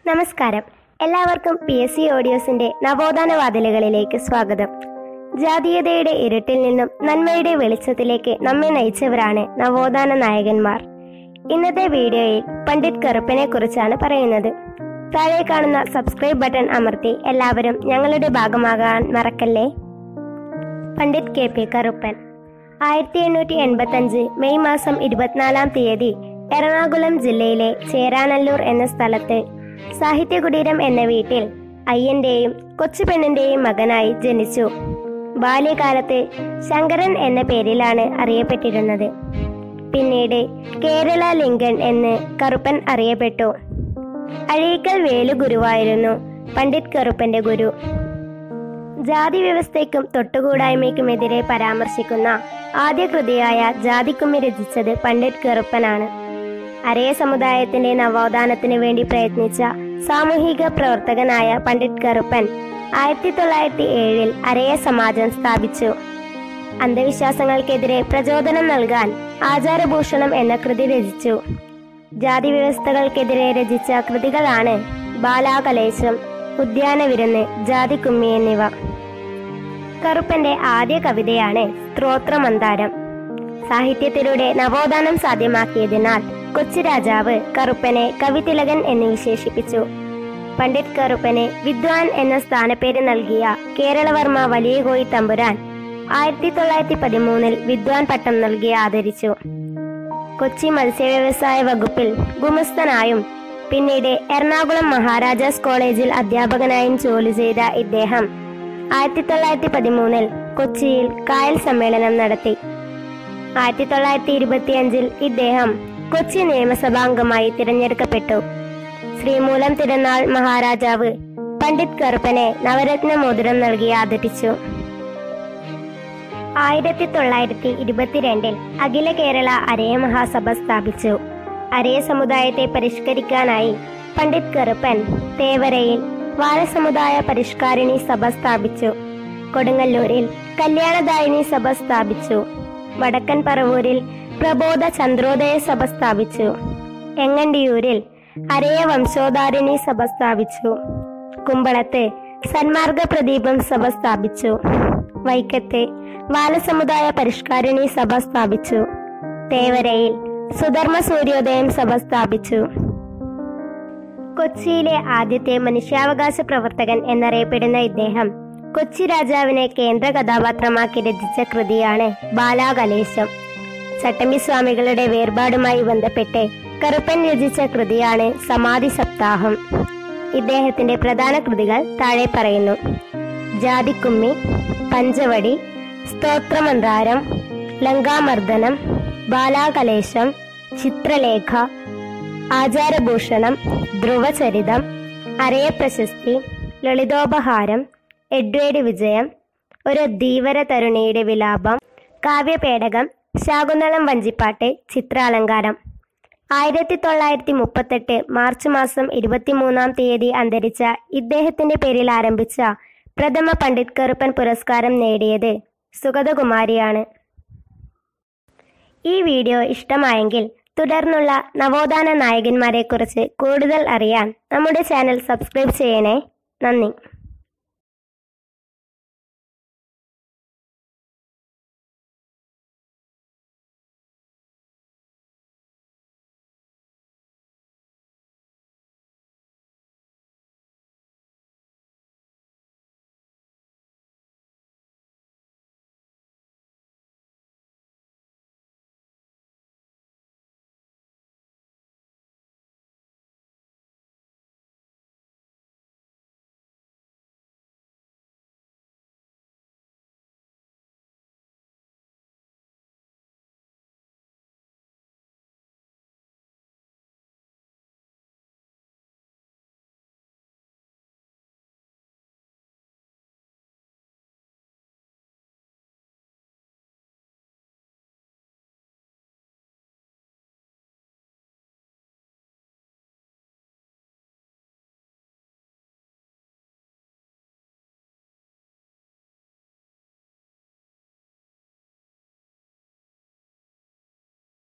നമസ്കാരം എല്ലാവർക്കും P S C ഓഡിയോസിന്റെ നവോത്ഥാന വാതിലുകളിലേക്ക് സ്വാഗതം ജാതീയതയുടെ ഇരുട്ടിൽ നിന്നും നന്മയുടെ വെളിച്ചത്തിലേക്ക് നമ്മെ നയിച്ചവരാണ് നവോത്ഥാന നായകന്മാർ ഇന്നത്തെ വീഡിയോയിൽ പണ്ഡിറ്റ് കറുപ്പനെ കുറിച്ചാണ് പറയുന്നത് താഴെ കാണുന്ന സബ്സ്ക്രൈബ് ബട്ടൺ അമർത്തി എല്ലാവരും ഞങ്ങളുടെ ഭാഗമാകാൻ മറക്കല്ലേ പണ്ഡിറ്റ് കെ പി കറുപ്പൻ ആയിരത്തി എണ്ണൂറ്റി എൺപത്തി അഞ്ച് മെയ് മാസം ഇരുപത്തിനാലാം തീയതി എറണാകുളം ജില്ലയിലെ ചേരാനല്ലൂർ എന്ന സ്ഥലത്ത് സാഹിത്യകുടീരം എന്ന വീട്ടിൽ അയ്യന്റെയും കൊച്ചുപെണ്ണിന്റെയും മകനായി ജനിച്ചു ബാല്യകാലത്ത് ശങ്കരൻ എന്ന പേരിലാണ് അറിയപ്പെട്ടിരുന്നത് പിന്നീട് കേരള ലിങ്കൻ എന്ന് കറുപ്പൻ അറിയപ്പെട്ടു അഴീക്കൽ വേലു ഗുരുവായിരുന്നു പണ്ഡിറ്റ് കറുപ്പന്റെ ഗുരു ജാതി വ്യവസ്ഥയ്ക്കും തൊട്ടുകൂടായ്മയ്ക്കുമെതിരെ പരാമർശിക്കുന്ന ആദ്യ കൃതിയായ ജാതിക്കുമ്മി രചിച്ചത് പണ്ഡിറ്റ് കറുപ്പനാണ് അരയ സമുദായത്തിന്റെ നവോത്ഥാനത്തിന് വേണ്ടി പ്രയത്നിച്ച സാമൂഹിക പ്രവർത്തകനായ പണ്ഡിറ്റ് കറുപ്പൻ ആയിരത്തി തൊള്ളായിരത്തി ഏഴിൽ അരയ സമാജം സ്ഥാപിച്ചു അന്ധവിശ്വാസങ്ങൾക്കെതിരെ പ്രചോദനം നൽകാൻ ആചാരഭൂഷണം എന്ന കൃതി രചിച്ചു ജാതി വ്യവസ്ഥകൾക്കെതിരെ രചിച്ച കൃതികളാണ് ബാലാകലേശം ഉദ്യാന വിരുന്ന് ജാതിക്കുമ്മി എന്നിവ കറുപ്പന്റെ ആദ്യ കവിതയാണ് സ്ത്രോത്രമന്താരം സാഹിത്യത്തിലൂടെ നവോത്ഥാനം സാധ്യമാക്കിയതിനാൽ കൊച്ചി രാജാവ് കറുപ്പനെ കവിതിലകൻ എന്ന് വിശേഷിപ്പിച്ചു പണ്ഡിറ്റ് കറുപ്പന് വിദ്വാൻ എന്ന സ്ഥാനപ്പേര് നൽകിയ കേരളവർമ്മ വലിയ കോയി തമ്പുരാൻ ആയിരത്തി തൊള്ളായിരത്തി പതിമൂന്നിൽ വിദ്വാൻ പട്ടം നൽകി ആദരിച്ചു കൊച്ചി മത്സ്യവ്യവസായ വകുപ്പിൽ ഗുമസ്തനായും പിന്നീട് എറണാകുളം മഹാരാജാസ് കോളേജിൽ അധ്യാപകനായും ജോലി ചെയ്ത ഇദ്ദേഹം ആയിരത്തി തൊള്ളായിരത്തി പതിമൂന്നിൽ കൊച്ചിയിൽ കായൽ സമ്മേളനം നടത്തി ആയിരത്തി തൊള്ളായിരത്തി ഇരുപത്തിയഞ്ചിൽ ഇദ്ദേഹം കൊച്ചി നിയമസഭാംഗമായി തിരഞ്ഞെടുക്കപ്പെട്ടു ശ്രീമൂലം തിരുനാൾ മഹാരാജാവ് പണ്ഡിറ്റ് കറുപ്പനെ നവരത്ന മോതിരം നൽകി ആദരിച്ചു ആയിരത്തി തൊള്ളായിരത്തി ഇരുപത്തിരണ്ടിൽ അഖില കേരള അരയ മഹാസഭ സ്ഥാപിച്ചു അരയ സമുദായത്തെ പരിഷ്കരിക്കാനായി പണ്ഡിറ്റ് കറുപ്പൻ തേവരയിൽ വാലസമുദായ പരിഷ്കാരിണി സഭ സ്ഥാപിച്ചു കൊടുങ്ങല്ലൂരിൽ കല്യാണദായിനി സഭ സ്ഥാപിച്ചു വടക്കൻ പറവൂരിൽ പ്രബോധ ചന്ദ്രോദയ സഭ സ്ഥാപിച്ചു എങ്ങണ്ടിയൂരിൽ അരയ വംശോധാരിണി സഭ സ്ഥാപിച്ചു കുമ്പളത്ത് സന്മാർഗ പ്രദീപം സഭ സ്ഥാപിച്ചു വൈക്കത്ത് ബാലസമുദായ പരിഷ്കാരിണി സഭ സ്ഥാപിച്ചു തേവരയിൽ സുധർമ്മ സൂര്യോദയം സഭ സ്ഥാപിച്ചു കൊച്ചിയിലെ ആദ്യത്തെ മനുഷ്യാവകാശ പ്രവർത്തകൻ എന്നറിയപ്പെടുന്ന ഇദ്ദേഹം കൊച്ചി രാജാവിനെ കേന്ദ്ര കഥാപാത്രമാക്കി രചിച്ച കൃതിയാണ് ബാലാകലേശം ചട്ടമ്പി സ്വാമികളുടെ വേർപാടുമായി ബന്ധപ്പെട്ട് കറുപ്പൻ രചിച്ച കൃതിയാണ് സമാധി സപ്താഹം ഇദ്ദേഹത്തിന്റെ പ്രധാന കൃതികൾ താഴെ പറയുന്നു ജാതിക്കുമ്മി പഞ്ചവടി സ്തോത്രമന്ത്രാരം ലങ്കാമർദ്ദനം ബാലാകലേശം ചിത്രലേഖ ആചാരഭൂഷണം ധ്രുവചരിതം അരയ പ്രശസ്തി ലളിതോപഹാരം എഡ്വേഡ് വിജയം ഒരു ധീവര തരുണിയുടെ വിലാപം കാവ്യപേടകം ശാകുന്തളം വഞ്ചിപ്പാട്ട് ചിത്രാലങ്കാരം ആയിരത്തി തൊള്ളായിരത്തി മുപ്പത്തെട്ട് മാർച്ച് മാസം ഇരുപത്തിമൂന്നാം തീയതി അന്തരിച്ച ഇദ്ദേഹത്തിന്റെ പേരിൽ ആരംഭിച്ച പ്രഥമ പണ്ഡിറ്റ് കറുപ്പൻ പുരസ്കാരം നേടിയത് സുഗതകുമാരിയാണ് ഈ വീഡിയോ ഇഷ്ടമായെങ്കിൽ തുടർന്നുള്ള നവോത്ഥാന നായകന്മാരെക്കുറിച്ച് കൂടുതൽ അറിയാൻ നമ്മുടെ ചാനൽ സബ്സ്ക്രൈബ് ചെയ്യണേ നന്ദി